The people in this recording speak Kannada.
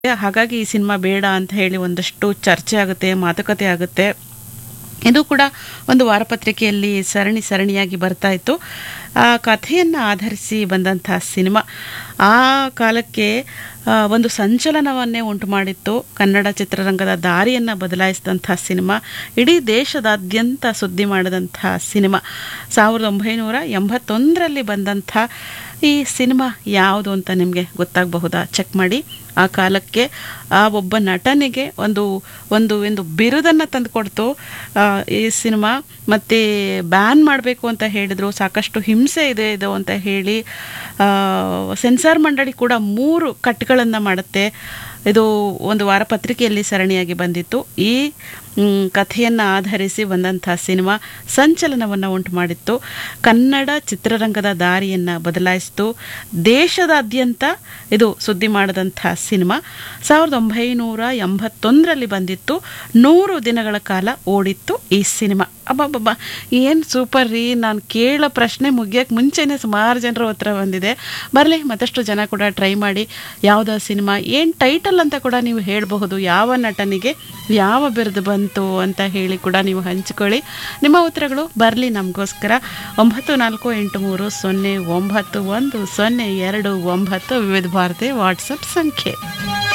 ಹಾಗಾಗಿ ಈ ಸಿನಿಮಾ ಬೇಡ ಅಂತ ಹೇಳಿ ಒಂದಷ್ಟು ಚರ್ಚೆ ಆಗುತ್ತೆ ಮಾತುಕತೆ ಆಗುತ್ತೆ ಇದು ಕೂಡ ಒಂದು ವಾರಪತ್ರಿಕೆಯಲ್ಲಿ ಸರಣಿ ಸರಣಿಯಾಗಿ ಬರ್ತಾ ಇತ್ತು ಆ ಕಥೆಯನ್ನು ಆಧರಿಸಿ ಬಂದಂತಹ ಸಿನಿಮಾ ಆ ಕಾಲಕ್ಕೆ ಆ, ಒಂದು ಸಂಚಲನವನ್ನೇ ಉಂಟು ಮಾಡಿತ್ತು ಕನ್ನಡ ಚಿತ್ರರಂಗದ ದಾರಿಯನ್ನು ಬದಲಾಯಿಸಿದಂಥ ಸಿನಿಮಾ ಇಡೀ ದೇಶದಾದ್ಯಂತ ಸುದ್ದಿ ಮಾಡಿದಂಥ ಸಿನಿಮಾ ಸಾವಿರದ ಒಂಬೈನೂರ ಎಂಬತ್ತೊಂದರಲ್ಲಿ ಬಂದಂಥ ಈ ಸಿನಿಮಾ ಯಾವುದು ಅಂತ ನಿಮಗೆ ಗೊತ್ತಾಗಬಹುದಾ ಚೆಕ್ ಮಾಡಿ ಆ ಕಾಲಕ್ಕೆ ಆ ಒಬ್ಬ ನಟನಿಗೆ ಒಂದು ಒಂದು ಒಂದು ಬಿರುದನ್ನು ತಂದುಕೊಡ್ತು ಆ, ಈ ಸಿನಿಮಾ ಮತ್ತು ಬ್ಯಾನ್ ಮಾಡಬೇಕು ಅಂತ ಹೇಳಿದರು ಸಾಕಷ್ಟು ಹಿಂಸೆ ಇದೆ ಇದು ಅಂತ ಹೇಳಿ ಆ, ಸೆನ್ಸಾರ್ ಮಂಡಳಿ ಕೂಡ ಮೂರು ಕಟ್ಗಳನ್ನು ಮಾಡುತ್ತೆ ಇದು ಒಂದು ವಾರಪತ್ರಿಕೆಯಲ್ಲಿ ಸರಣಿಯಾಗಿ ಬಂದಿತ್ತು ಈ ಮ್, ಕಥೆಯನ್ನು ಆಧರಿಸಿ ಬಂದಂಥ ಸಿನಿಮಾ ಸಂಚಲನವನ್ನು ಉಂಟು ಮಾಡಿತ್ತು ಕನ್ನಡ ಚಿತ್ರರಂಗದ ದಾರಿಯನ್ನು ಬದಲಾಯಿಸಿತು ದೇಶದಾದ್ಯಂತ ಇದು ಸುದ್ದಿ ಮಾಡಿದಂಥ ಸಿನಿಮಾ ಸಾವಿರದ ಒಂಬೈನೂರ ಎಂಬತ್ತೊಂದರಲ್ಲಿ ಬಂದಿತ್ತು ನೂರು ದಿನಗಳ ಕಾಲ ಓಡಿತ್ತು ಈ ಸಿನಿಮಾ ಅಬ್ಬಬ್ಬಬ್ಬ ಏನು ಸೂಪರ್ ರೀ ನಾನು ಕೇಳೋ ಪ್ರಶ್ನೆ ಮುಗಿಯೋಕ್ಕೆ ಮುಂಚೆನೇ ಸುಮಾರು ಜನರ ಉತ್ತರ ಬಂದಿದೆ ಬರಲಿ ಮತ್ತಷ್ಟು ಜನ ಕೂಡ ಟ್ರೈ ಮಾಡಿ ಯಾವುದೋ ಸಿನಿಮಾ ಏನು ಟೈಟಲ್ ಅಂತ ಕೂಡ ನೀವು ಹೇಳಬಹುದು ಯಾವ ನಟನಿಗೆ ಯಾವ ಬಿರುದು ಬಂತು ಅಂತ ಹೇಳಿ ಕೂಡ ನೀವು ಹಂಚಿಕೊಳ್ಳಿ ನಿಮ್ಮ ಉತ್ತರಗಳು ಬರಲಿ ನಮಗೋಸ್ಕರ ಒಂಬತ್ತು ನಾಲ್ಕು ಎಂಟು ಮೂರು ಸೊನ್ನೆ ಒಂಬತ್ತು ಒಂದು ಸೊನ್ನೆ ಎರಡು ಒಂಬತ್ತು ವಿವಿಧ ಭಾರತಿ ವಾಟ್ಸಪ್ ಸಂಖ್ಯೆ